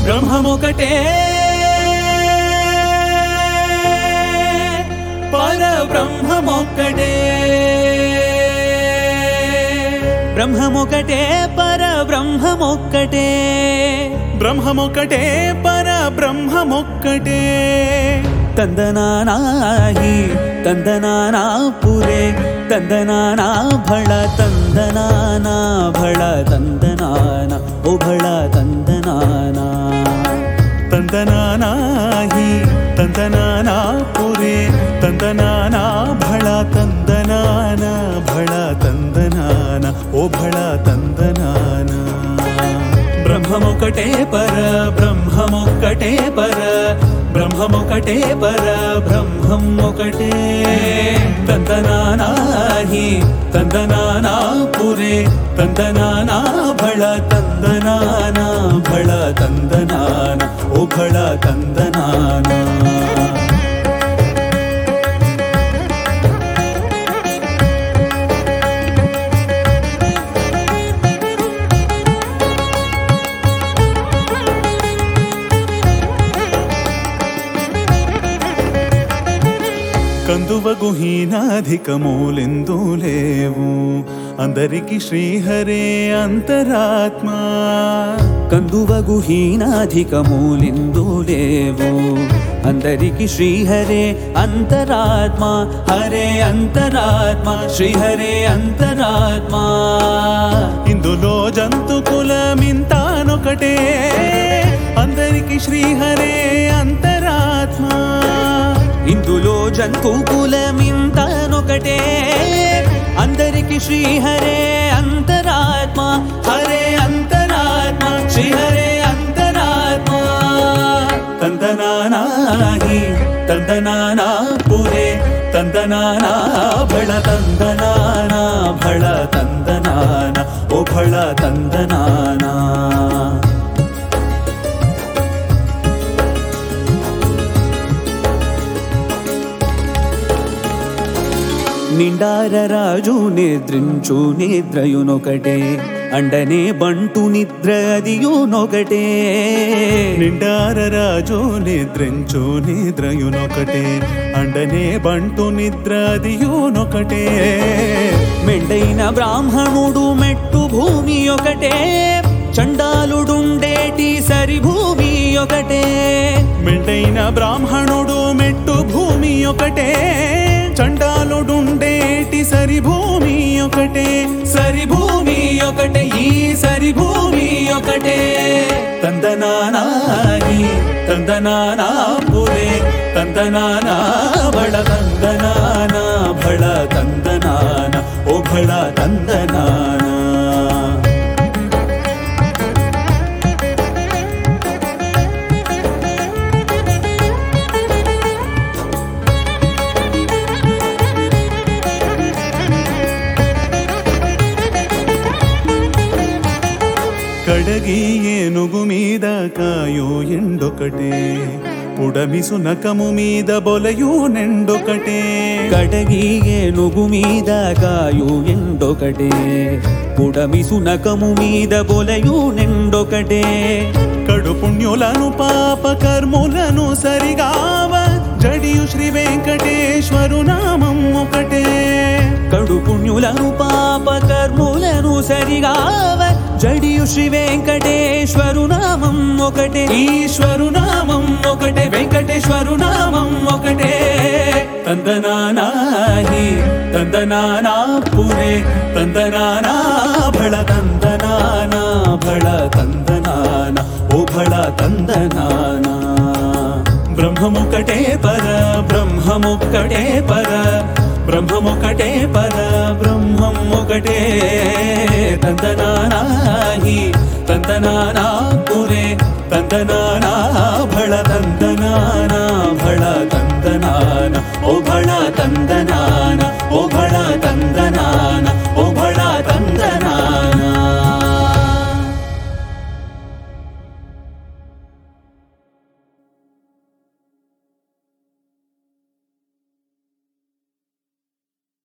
బ్రహ్మమొకటే పరబ్రహ్మమొక్కటే బ్రహ్మమొకటే పరబ్రహ్మమొక్కటే బ్రహ్మమొక్కటే పర బ్రహ్మమొక్కటే ತಂದನಾನಾಹಿ ತಂದನಾನಾ ಪುರೆ ತಂದನಾನಾ ಭಳ ತಂದನಾನಾ ಭಳ ತಂದನಾನ ಓ ಭಳ ತಂದನಾನಾ ತಂದನಾನಾಹಿ ತಂದನಾನಾ ಪುರೇ ತಂದನಾನಾ ಭಳ ತಂದನಾನ ಭಳ ತಂದನಾನ ಓ ಭಳ ತಂದನಾನ బ్రహ్మమొకటే పర బ్రహ్మమొక్కటే పర బ్రహ్మమొకటే పర బ్రహ్మం ఒకటే తందనానాహి తందనానా పురే తందనానా భళ తందనానా భళ తందనాన ఓ భళ తందనానా కందువగు హీనాధికములెందు లేవు అందరికి శ్రీహరే అంతరాత్మ కందువగు హీనాధికమూలిందు లేవు అందరికి శ్రీహరే అంతరాత్మ హరే అంతరాత్మ శ్రీహరే అంతరాత్మ ఇందులో జంతు కులమింతానొకటే అందరికి శ్రీహరే అంతరాత్మ ఇందులో జంతు కులమింతనొకటే అందరికి శ్రీహరే అంతరాత్మ హరే అంతరాత్మ శ్రీహరే అంతరాత్మ తందనానాహి తందనానా పురే తందనానా భళ తందనానా భళ తందనాన ఓ భళ తందనానా నిండార రాజు నిద్రించు నిద్రయునొకటే అండనే బంటు నిద్ర అదియునొకటే నిండార రాజు నిద్రించు నిద్రయునొకటే అండనే బంటు నిద్ర అదియునొకటే మెండైన బ్రాహ్మణుడు మెట్టు భూమి ఒకటే చండాలుడుండేటి సరి భూమి ఒకటే మెండైన బ్రాహ్మణుడు మెట్టు భూమి ఒకటే చండాలుడుండేటి సరి భూమి ఒకటే సరి భూమి ఒకటే ఈ సరి భూమి ఒకటే తందనానాని తందనానా పురే తందనానా బళ తందనానా బళ తందనాన ఓ బళ తందనానా కడగి ఏనుగు మీద కాయో ఎండొకటే పుడమి సునకము మీద బొలయు నెండొకటే కడగి ఏనుగు మీద కాయు ఎండొకటే పుడమి సునకము మీద బొలయు నెండొకటే కడు పుణ్యులను పాప కర్ములను సరిగావ జడియు శ్రీ వెంకటేశ్వరు నామం ఒకటే కడు పుణ్యులను పాప కర్ములను సరిగావ జడియు శ్రీ వెంకటేశ్వరు నామం ఒకటే ఈశ్వరు నామం ఒకటే వెంకటేశ్వరు నామం ఒకటే తందనానాహి తందనానా పురే తందనానా భళ తందనానా భళ తందనాన ఓ భళ తందనానా బ్రహ్మముక్కటే పర బ్రహ్మముక్కటే పర బ్రహ్మముక్కటే పర బ్రహ్మం ఒకటే తందనానాహి తందనానా పురే తందనానా భళ తందనానా భళ తందనాన ఓ భళ తందనా